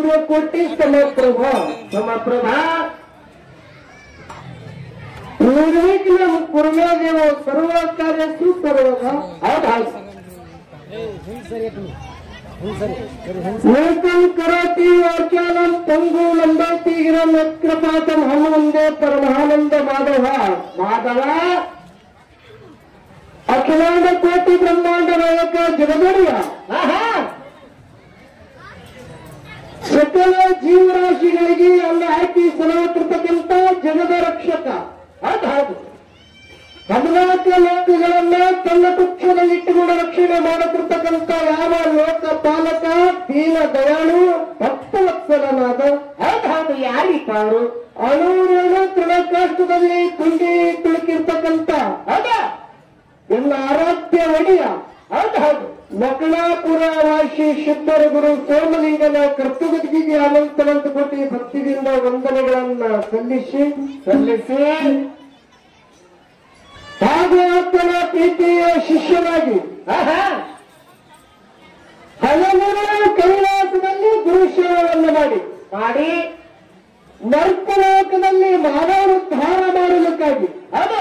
ಸೂರ್ಯಕೋಟಿ ಸಮಪ್ರಭ ಸಮಪ್ರಭಾ ನಿರ್ವಿಘ್ನ ಕುರ್ಮೇದೇವ ಸರ್ವ ಕಾರ್ಯಸ್ಸು ಸರ್ವದ ಹೌದು ಏಕಂ ಕರೋತಿ ವಾಕ್ಯಾನಂ ಪಂಗು ಲಂಬಾತಿ ಗಿರಂ ಯತ್ಕೃಪಾತಂ ಹನುಮಂದೇ ಪರಮಾನಂದ ಮಾಧವ ಮಾಧವ ಅಖಿಲಾಂಡ ಕೋಟಿ ಬ್ರಹ್ಮಾಂಡ ನಾಯಕ ಜಗದರಿಯ ಆಹಾ ಸಕಲ ಜೀವರಾಶಿಗಳಿಗೆ ಅನ್ನ ಹಾಕಿ ಸಲಹುತ್ತಿರ್ತಕ್ಕಂಥ ಜಗದ ರಕ್ಷಕ ಹೌದು ಹೌದು ಹದಿನಾಲ್ಕು ಲೋಕಗಳನ್ನ ತನ್ನ ಪಕ್ಷದಲ್ಲಿಟ್ಟುಕೊಂಡು ರಕ್ಷಣೆ ಮಾಡುತ್ತಿರ್ತಕ್ಕಂಥ ಯಾವ ಲೋಕ ಪಾಲಕ ದೀನ ದಯಾಳು ಭಕ್ತವತ್ಸಲನಾದ ಹೌದು ಹೌದು ಯಾರಿಪ್ಪ ಅವರು ಅಣೂರೇಣ ತೃಣಕಾಷ್ಟದಲ್ಲಿ ತುಂಡಿ ತುಳುಕಿರ್ತಕ್ಕಂಥ ಹೌದಾ ಎಲ್ಲ ಆರಾಧ್ಯ ಒಡೆಯ ಹೌದು ಹೌದು ಮಕಳಾಪುರ ವಾಸಿ ಸಿದ್ಧರ ಗುರು ಸೋಮಲಿಂಗನ ಕರ್ತೃಗತಿಗೆ ಅನಂತನಂತ ಕೋಟಿ ಭಕ್ತಿಯಿಂದ ವಂದನೆಗಳನ್ನ ಸಲ್ಲಿಸಿ ಸಲ್ಲಿಸಿ ಹಾಗೂ ಆತನ ಪ್ರೀತಿಯ ಶಿಷ್ಯನಾಗಿ ಆಹಾ ಹಲವರು ಕೈಲಾಸದಲ್ಲಿ ಗುರುಶೇವವನ್ನು ಮಾಡಿ ಮಾಡಿ ನರ್ಕಲೋಕದಲ್ಲಿ ಮಾನವೋದ್ಧಾರ ಮಾಡಲಿಕ್ಕಾಗಿ ಹೌದು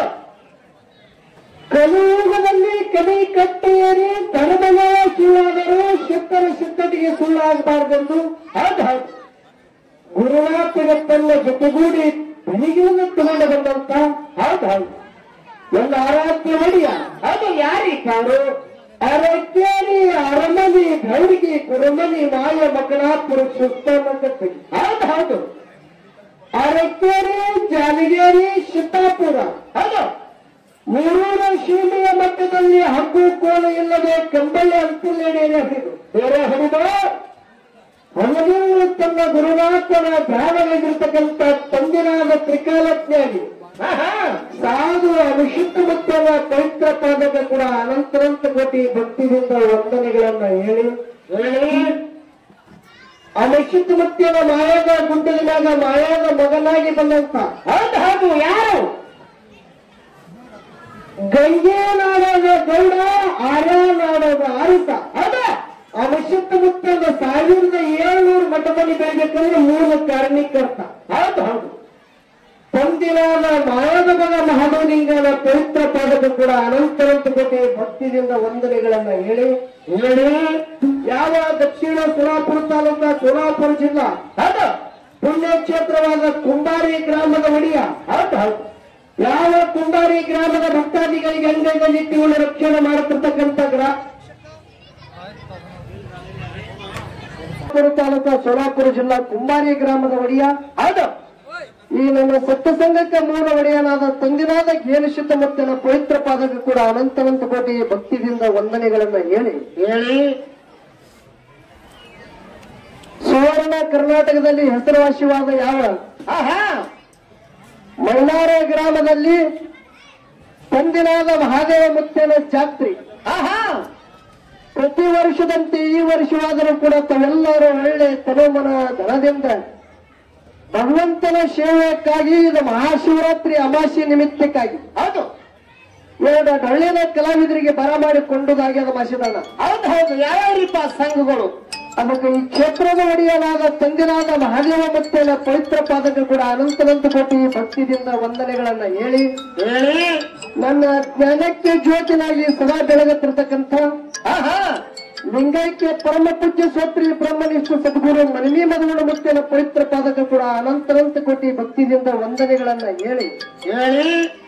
ಕಲಿಯುಗದಲ್ಲಿ ಕಲಿ ಕಟ್ಟೇರಿ ಧರ್ಮದ ಶಿವಾದರು ಸಿದ್ಧರ ಸಿದ್ಧತೆಗೆ ಸುಳ್ಳಾಗಬಾರದೆಂದು ಹೌದು ಹೌದು ಗುರುನಾಥನ ತನ್ನ ಜೊತೆಗೂಡಿ ಬೆಳಿಗ್ಗೆ ತಗೊಂಡು ಬಂದಂತ ಹೌದು ಹೌದು ಎಲ್ಲ ಆರಾಧ್ಯ ಒಡೆಯ ಹೌದು ಯಾರಿಪ್ಪ ಅವರು ಅರಕೇರಿ ಅರಮನಿ ಗೌಡಿಗೆ ಕುರುಮನಿ ಮಾಯ ಮಕಣಾಪುರ ಸುಸ್ತನಗತ್ತಿ ಹೌದು ಹೌದು ಅರಕೇರಿ ಜಾಲಿಗೇರಿ ಸಿದ್ದಾಪುರ ಹೌದು ಮೂರೂರ ಶೀಮೆಯ ಮಟ್ಟದಲ್ಲಿ ಹಗ್ಗು ಕೋಲು ಇಲ್ಲದೆ ಕಂಬಳಿ ಅಂತಿಲ್ಲೆಡೆಯ ಹಿಡಿದು ಬೇರೆ ಹಿಡಿದು ಹೊಲದೇವರು ತನ್ನ ಗುರುನಾಥನ ಧ್ಯಾನವಾಗಿರ್ತಕ್ಕಂಥ ತಂದಿನಾದ ತ್ರಿಕಾಲಜ್ಞಾನಿ ಆಹಾ ಸಾಧು ಅನುಶುದ್ಧ ಮುತ್ತನ ಪವಿತ್ರ ಪಾದಕ ಕೂಡ ಅನಂತರಂತ ಕೋಟಿ ಭಕ್ತಿಯಿಂದ ವಂದನೆಗಳನ್ನ ಹೇಳಿ ಹೇಳಿ ಅನುಶುದ್ಧ ಮುತ್ತಿನ ಮಾಯಾದ ಗುಡ್ಡಲಿನಾಗ ಮಾಯಾದ ಮಗನಾಗಿ ಬಂದಂತ ಹೌದು ಹೌದು ಯಾರು ಗಂಗೆ ನಾಡದ ಗೌಡ ಆರ್ಯ ನಾಡದ ಆರಿತ ಹೌದಾ ಅನುಶುದ್ಧ ಮುತ್ತನ ಸಾವಿರದ ಏಳ್ನೂರು ಮಠ ಮನೆ ಬೆಳಿಬೇಕಂದ್ರೆ ಮೂಲ ಕಾರಣೀಕರ್ತ ಹೌದು ಹೌದು ತಂದಿನಾದ ಮಾಯಾದ ಮಗ ಮಹಾದೇವಲಿಂಗನ ಪವಿತ್ರ ಪಾದಕ ಕೂಡ ಅನಂತರಂತ ಕೋಟಿ ಭಕ್ತಿಯಿಂದ ವಂದನೆಗಳನ್ನ ಹೇಳಿ ಹೇಳಿ ಯಾವ ದಕ್ಷಿಣ ಸೋಲಾಪುರ ತಾಲೂಕ ಸೋಲಾಪುರ ಜಿಲ್ಲಾ ಹೌದು ಪುಣ್ಯಕ್ಷೇತ್ರವಾದ ಕುಂಬಾರಿ ಗ್ರಾಮದ ಒಡೆಯ ಹೌದು ಹೌದು ಯಾವ ಕುಂಬಾರಿ ಗ್ರಾಮದ ಭಕ್ತಾದಿಗಳಿಗೆ ಅಂಗೈಗಲ್ಲಿಟ್ಟುಕೊಂಡು ರಕ್ಷಣೆ ಮಾಡುತ್ತಿರ್ತಕ್ಕಂಥ ಗ್ರಾ ಸೋಲಾಪುರ ತಾಲೂಕ ಸೋಲಾಪುರ ಜಿಲ್ಲಾ ಕುಂಬಾರಿ ಗ್ರಾಮದ ಒಡೆಯ ಹೌದು ಈ ನಮ್ಮ ಸತ್ಯಸಂಘಕ್ಕೆ ಮೂಲ ಒಡೆಯನಾದ ತಂದಿನಾದ ಗೇನುಶುದ್ಧ ಮುತ್ತಿನ ಪವಿತ್ರ ಪಾದಕ ಕೂಡ ಅನಂತನಂತ ಕೋಟಿ ಭಕ್ತಿದಿಂದ ವಂದನೆಗಳನ್ನ ಹೇಳಿ ಹೇಳಿ ಸುವರ್ಣ ಕರ್ನಾಟಕದಲ್ಲಿ ಹೆಸರುವಾಸಿವಾದ ಯಾವ ಆಹಾ ಮೈಲಾರ ಗ್ರಾಮದಲ್ಲಿ ತಂದಿನಾದ ಮಹಾದೇವ ಮುತ್ತಿನ ಜಾತ್ರೆ ಆಹಾ ಪ್ರತಿ ವರ್ಷದಂತೆ ಈ ವರ್ಷವಾದರೂ ಕೂಡ ತಾವೆಲ್ಲರೂ ಒಳ್ಳೆ ತನುಮನ ಧನದಿಂದ ಭಗವಂತನ ಸೇವೆಯಕ್ಕಾಗಿ ಇದು ಮಹಾಶಿವರಾತ್ರಿ ಅಮಾಸಿ ನಿಮಿತ್ತಕ್ಕಾಗಿ ಹೌದು ಎರಡು ಡಳ್ಳಿನ ಕಲಾವಿದರಿಗೆ ಬರ ಮಾಡಿಕೊಂಡುದಾಗ್ಯದ ಮಾಸಿದಾನ ಹೌದು ಹೌದು ಯಾವ್ಯಾವ್ರಿಪ್ಪ ಸಂಘಗಳು ಅದಕ್ಕೆ ಈ ಕ್ಷೇತ್ರದ ಒಡೆಯಲಾದ ತಂದಿನಾದ ಮಹಾದೇವ ಮುತ್ತಿನ ಪವಿತ್ರ ಪಾದಕ ಕೂಡ ಅನಂತನಂತ ಕೋಟಿ ಭಕ್ತಿದಿಂದ ವಂದನೆಗಳನ್ನ ಹೇಳಿ ಹೇಳಿ ನನ್ನ ಜ್ಞಾನಕ್ಕೆ ಜ್ಯೋತಿನಾಗಿ ಸದಾ ಬೆಳಗುತ್ತಿರ್ತಕ್ಕಂಥ ಆಹಾ ಲಿಂಗೈಕ್ಯ ಪರಮ ಪೂಜ್ಯ ಸ್ವತ್ರಿ ಬ್ರಹ್ಮನಿಷ್ಠ ಸದ್ಗುರು ಮನವಿ ಮಧುಗುಣ ಮುತ್ತಿನ ಪವಿತ್ರ ಪಾದಕ ಕೂಡ ಅನಂತನಂತ ಕೋಟಿ ಭಕ್ತಿಯಿಂದ ವಂದನೆಗಳನ್ನ ಹೇಳಿ ಹೇಳಿ